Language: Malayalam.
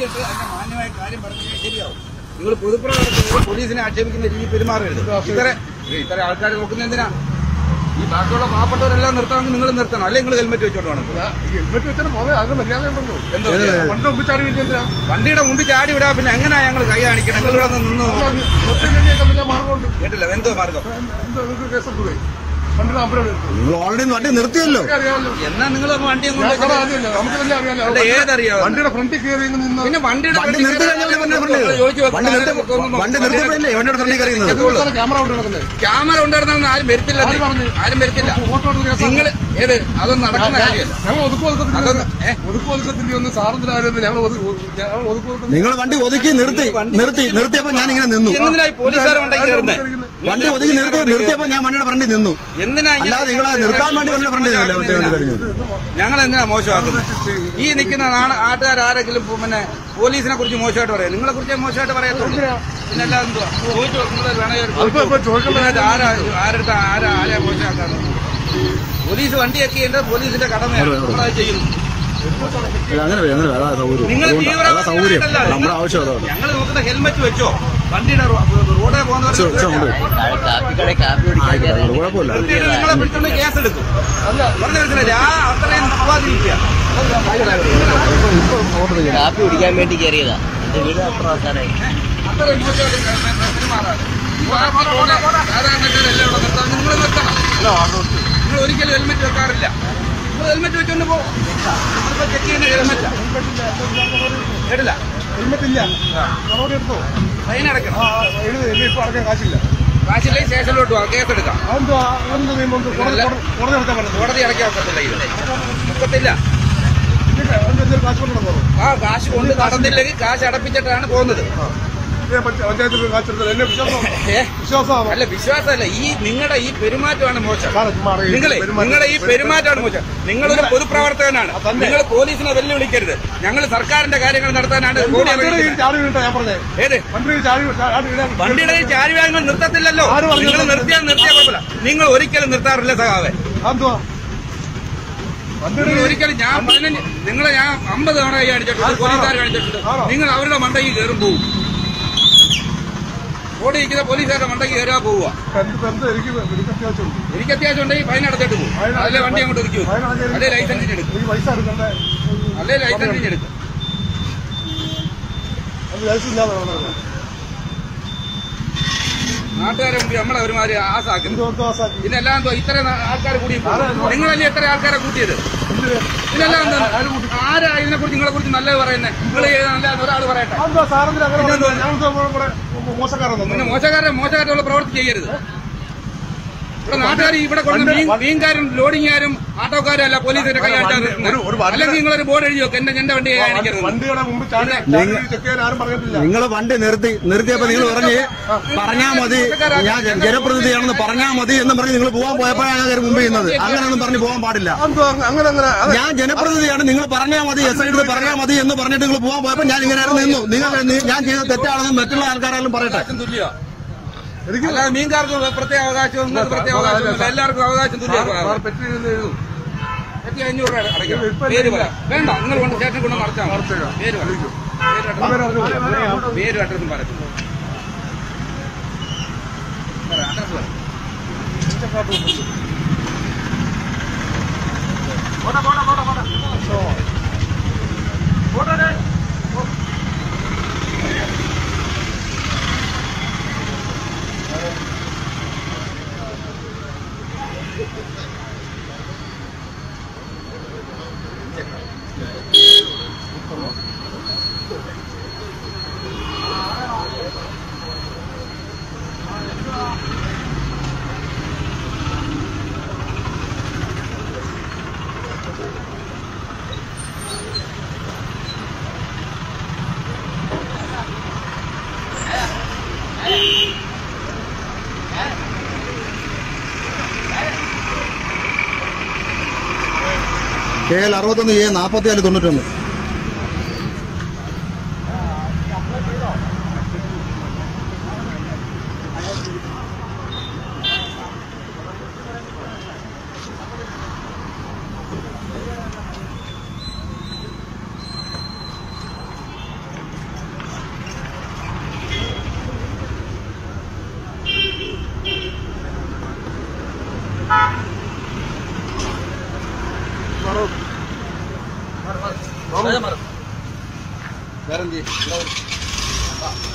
കണ്ടിട്ട് അതിന്റെ മാന്യമായ കാര്യം പറഞ്ഞാൽ ശരിയാവും നിങ്ങൾ പൊതുപ്രവർത്തകർ പോലീസിനെ ആക്ഷേപിക്കുന്ന രീതി പെരുമാറരുത് ഇത്ര ഇത്ര ആൾക്കാർ നോക്കുന്ന എന്തിനാ ഈ ബാക്കിയുള്ള പാവപ്പെട്ടവരെല്ലാം നിർത്തണമെങ്കിൽ നിങ്ങൾ നിർത്തണം അല്ലെങ്കിൽ നിങ്ങൾ ഹെൽമെറ്റ് വെച്ചോണ്ട് വേണം ഹെൽമെറ്റ് വെച്ചാൽ പോകാൻ അത് മര്യാദ ഉണ്ടല്ലോ എന്തോ പണ്ട് മുമ്പ് ചാടി വീട്ടിൽ വണ്ടിയുടെ മുമ്പിൽ ചാടി വിടാ പിന്നെ എങ്ങനെയാ ഞങ്ങൾ കൈ കാണിക്കണം നിങ്ങൾ ഇവിടെ നിന്ന് നിന്ന് മാർഗമുണ്ട് കേട്ടില്ല എന്തോ മാർഗം എന്താ നിങ്ങൾക്ക് കേസെടുത്തത് പണ്ടിന് അമ്പലം നിങ്ങൾ ഓൾറെഡി വണ്ടി നിർത്തിയല്ലോ അറിയാമല്ലോ എന്നാ നിങ്ങൾ വണ്ടി ഞാൻ സാറേ അറിയില്ല നമുക്ക് തന്നെ അല്ല, അറിയാമല്ലോ ഏതറിയാം വണ്ടിയുടെ ഫ്രണ്ടിൽ കയറി ഇങ്ങ് നിന്ന് പിന്നെ വണ്ടിയുടെ വണ്ടി front നിർത്തി കയറി കഴിഞ്ഞാൽ വണ്ടി ഫ്രണ്ടിൽ ചോദിച്ചു നോക്ക്. വണ്ടി നിർത്തി വണ്ടി നിർത്തിയപ്പോഴല്ലേ വണ്ടിയുടെ ഫ്രണ്ടിൽ കയറിയുന്നത് എത്ര സ്ഥലം ക്യാമറ കൊണ്ട് നടക്കുന്നത് ക്യാമറ ഉണ്ടായിരുന്ന ആരും വരുത്തില്ല ആര് പറഞ്ഞു? ആരും വരുത്തില്ല ഫോട്ടോ എടുത്ത് കേസാ. നിങ്ങൾ ഏത് അതൊന്നും നടക്കുന്ന കാര്യമല്ല ഞങ്ങൾ ഒതുക്കു ഒതുക്കത്തിന്റെ അതൊന്ന് ഏ? ഒതുക്കു ഒതുക്കത്തിന്റെ ഒന്ന് സാറിന്റെ കാര്യം ഞങ്ങൾ ഒതു- ഞങ്ങൾ ഒതുക്കു ഒതുക്കത്തിന്റെ നിങ്ങൾ വണ്ടി ഒതുക്കി നിർത്തി നിർത്തി നിർത്തിയപ്പോ ഞാൻ ഇങ്ങനെ നിന്നു എന്തിനായി പോലീസുകാർ വണ്ടിക്ക് കയറുന്നത് വണ്ടി ഒതുക്കി നിർത്തി നിർത്തിയപ്പോ ഞാൻ വണ്ടിയുടെ ഫ്രണ്ടിൽ നിന്നു എന്തിനാ ഇങ്ങനെ അല്ലാതെ നിങ്ങളെ നിർത്താൻ വേണ്ടി വണ്ടിയുടെ ഫ്രണ്ടിൽ നിന്നില്ല മറ്റേ വണ്ടി കഴിഞ്ഞു ഞങ്ങൾ എന്തിനാ മോശമാക്കുന്നത് ഈ നിൽക്കുന്ന നാ- ആട്ടുകാർ ആരെങ്കിലും പോ- പിന്നെ പോലീസിനെ കുറിച്ച് മോശമായിട്ട് പറയാം നിങ്ങളെ കുറിച്ച് മോശമായിട്ട് പറയത്തുള്ളൂ പിന്നെ അല്ലാതെ എന്തുവാ ചോദിച്ചു നിങ്ങൾ വേണമെങ്കിൽ അതിപ്പോ ഇപ്പൊ ചോദിക്കേണ്ട ഇതിനകത്ത് ആരാ ആരെടുത്ത ആരാ ആരെയാ മോശമാക്കാന്ന് പോലീസ് വണ്ടിയൊക്കെ ഉണ്ട് പോലീസിന്റെ കടമയാണ് നമ്മളത് ചെയ്യുന്നു അങ്ങനെ വരും, അങ്ങനെ വരും. അതാ സൗകര്യം നിങ്ങൾ അതുകൊണ്ടാ. അതാ സൗകര്യം നമ്മുടെ ആവശ്യം അതാണ് ഞങ്ങൾ നോക്കുന്ന ഹെൽമെറ്റ് വെച്ചോ വണ്ടിയുടെ റോ- റോഡേ പോകുന്നവർ ഉച്ച ഉണ്ട് ആയിക്കോട്ടെ കുഴപ്പമില്ല നിർത്തിയിട്ട് നിങ്ങളെ പിടിച്ചോണ്ട് കേസ് എടുക്കും പറഞ്ഞു മനസ്സിലായില്ലേ ആ അത്രയും പോവാതിരിക്കുക കാപ്പി കുടിക്കാൻ വേണ്ടി കയറിയതാ എന്റെ വീട് അത്ര ആൾക്കാരായി അത്രയും മോശമായിട്ട് പെരുമാറാതെ. ഈ വാഹനത്തോടെ സാധാരണക്കാരെല്ലാം ഇവിടെ നിർത്താൻ നിങ്ങൾ നിർത്തണം നിങ്ങൾ ഒരിക്കലും ഹെൽമെറ്റ് വെക്കാറില്ല നിങ്ങൾ ഹെൽമെറ്റ് വെച്ചോണ്ട് പോകും നമ്മളിപ്പോ ചെക്ക് ചെയ്യുന്ന ഹെൽമെറ്റാ കേട്ടില്ല ഹെൽമെറ്റ് ഇല്ല നടപടി എടുത്തോ ഫൈൻ അടയ്ക്കണം ആ എഴുതി എന്നെ ഇപ്പൊ അടക്കാൻ കാശില്ല കാശില്ലേ സ്റ്റേഷനിലോട്ട് പോവാം കേസ് എടുക്കാം അതെന്തോ അതെന്താ നിയമം എന്ത്? കോടതി കോടതി നടത്താൻ പറഞ്ഞത് കോടതി അടയ്ക്കാൻ ഒക്കത്തില്ല ഇത് ഒക്കത്തില്ല ഇതിന്റെ എന്തെങ്കിലും കാശ് കൊണ്ട് നടന്നോ ആ കാശ് കൊണ്ട് നടന്നില്ലെങ്കിൽ കാശ് അടപ്പിച്ചിട്ടാണ് പോകുന്നത് ഇതേ പഞ്ച- പഞ്ചായത്തിൽ കാശ് എടുത്തത് എന്നെ വിശ്വാസം ഏ വിശ്വാസമാണോ അല്ല വിശ്വാസമല്ല ഈ നിങ്ങളുടെ ഈ പെരുമാറ്റമാണ് മോശം സാറേ, ചുമ്മാ അറിയില്ല. നിങ്ങളെ പെരുമാറ്റം- നിങ്ങളുടെ ഈ പെരുമാറ്റമാണ് മോശം നിങ്ങളൊരു പൊതുപ്രവർത്തകനാണ് തന്നെ. നിങ്ങൾ പോലീസിനെ വെല്ലുവിളിക്കരുത് ഞങ്ങൾ സർക്കാരിന്റെ കാര്യങ്ങൾ നടത്താനാണ് കോടി വണ്ടിയുടെ കയ്യിൽ അപേക്ഷിക്കുന്നത്. ചാടി വീണിട്ടാ ഞാൻ പറഞ്ഞേ ഏത് വണ്ടിയുടെ ചാടി വീ- ചാടി വീഴാൻ വണ്ടിയുടെ കയ്യിൽ ചാരിവാങ്ങൾ നിർത്തത്തില്ലല്ലോ ആര് പറഞ്ഞു? നിങ്ങൾ നിർത്തിയാൽ നിർത്തിയാൽ കുഴപ്പമില്ല നിങ്ങൾ ഒരിക്കലും നിർത്താറില്ല സഹാവെ അതെന്തുവാ വണ്ടിയുടെ നിങ്ങൾ ഒരിക്കലും ഞാൻ പതിനഞ്ച് നിങ്ങളെ ഞാൻ അമ്പത് തവണ കൈ കാണിച്ചിട്ടുണ്ട് പോലീസുകാർ കാണിച്ചിട്ടുണ്ട് ആണോ? നിങ്ങൾ അവരുടെ മണ്ടയ്ക്ക് കയറും പോവും ഓടി ഇരിക്കുന്ന പോലീസുകാരുടെ മണ്ടയ്ക്ക് കയറാൻ പോവുക എന്ത് എന്ത് എനിക്ക് എനിക്ക് അത്യാവശ്യമുണ്ട് എനിക്ക് അത്യാവശ്യം ഉണ്ടെങ്കിൽ ഫൈൻ അടച്ചിട്ട് പോകും ഫൈൻ അല്ലെ വണ്ടി അങ്ങോട്ട് ഒതുക്കി ഫൈൻ വെക്കും അടച്ചാൽ അല്ലെ ലൈസൻസിന് എടുക്കും എനിക്ക് പൈസ എടുക്കണ്ടേ അല്ലെ ലൈസൻസിന് എടുക്കും അത് ലൈസൻസ് ഇല്ലാതെ വേണം നാട്ടുകാരെ മുമ്പിൽ നമ്മളെ ഒരുമാതിരി ആസാക്കുന്നു എന്ത് പാസ്സാക്കി ഇതിനെല്ലാം എന്തോ ഇത്ര ആൾക്കാർ കൂടി ആരാ? നിങ്ങളല്ലേ എത്ര ആൾക്കാരെ കൂട്ടിയത് എന്തിന് ഇതിനെല്ലാം എന്താ ആര് കൂട്ടി? ആരാ ഇതിനെ കുറിച്ച് നിങ്ങളെ കുറിച്ച് നല്ലത് പറയുന്നത് നിങ്ങൾ നല്ല ഒരാൾ പറയട്ടെ അതെന്താ സാറിന് അങ്ങനെ പറയുന്നത്? ഞങ്ങൾക്ക് ഇവിടെ മോശക്കാരൻ പിന്നെ മോശക്കാരെ മോശക്കാരുള്ള പ്രവൃത്തി ചെയ്യരുത് ഇവിടെ നാട്ടുകാർ ഇവിടെ കൊണ്ട് മീൻ മീൻകാരും ലോഡിങ്ങുകാരും ആട്ടോക്കാരും അല്ല പോലീസിന്റെ കൈ കാണിച്ചാൽ ഒരു- ഒരു വണ്ടി- അല്ലെങ്കിൽ നിങ്ങളൊരു ബോർഡ് എഴുതി വെക്കും എന്റെ എന്റെ വണ്ടി കൈ കാണിക്കരുത് വണ്ടിയുടെ മുമ്പ് ചാടി ചാടി ചെക്ക് ചെയ്യാൻ ആരും പറഞ്ഞിട്ടില്ല നിങ്ങൾ വണ്ടി നിർത്തി നിർത്തിയപ്പോ നിങ്ങൾ പറഞ്ഞ് പറഞ്ഞാ മതി ഞാൻ ജ- ജനപ്രതിനിധിയാണെന്ന് പറഞ്ഞാ മതി എന്ന് പറഞ്ഞ് നിങ്ങൾ പോകാൻ പോയപ്പോഴാണ് ഞാൻ മുമ്പ് ചെയ്യുന്നത് അങ്ങനെയൊന്നും പറഞ്ഞ് പോകാൻ പാടില്ല അതെന്തോ അങ്ങനെ അങ്ങനെ അതെ ഞാൻ ജനപ്രതിനിധിയാണ് നിങ്ങൾ പറഞ്ഞാൽ മതി എസ് ഐ എടുത്ത് പറഞ്ഞാൽ മതി എന്ന് പറഞ്ഞിട്ട് നിങ്ങൾ പോകാൻ പോയപ്പോ ഞാൻ ഇങ്ങനെ നിന്നു നിങ്ങൾ നി- ഞാൻ ചെയ്ത തെറ്റാണെന്ന് മറ്റുള്ള ആൾക്കാരെല്ലാം പറയട്ടെ അവകാശം തുല്യ എനിക്ക് അല്ലാതെ മീൻകാർക്ക് പ്രത്യേക അവകാശം നിങ്ങൾക്ക് പ്രത്യേക അവകാശം എല്ലാവർക്കും അവകാശം തുല്യ സാർ പെറ്റി എഴുതും എത്തി അഞ്ഞൂറ് രൂപ അടയ്ക്കണം ഇപ്പൊ പേര് ഇല്ല. പറ വേണ്ട നിങ്ങൾ കൊണ്ട് സ്റ്റേഷനിൽ കൊണ്ട് മറച്ചാൽ മതി. മറച്ചേക്കാം. പേര് പറ വിളിക്കും. പേര് അഡ്രസ്സ് ഇവരെ അറിഞ്ഞു. പേര് അഡ്രസ്സും പറയത്തില്ല പറ, അഡ്രസ്സ് പറ. കെ എൽ അറുപത്തൊന്ന് എ നാൽപ്പത്തിനാല് തൊണ്ണൂറ്റൊന്ന് വേറെന്ത്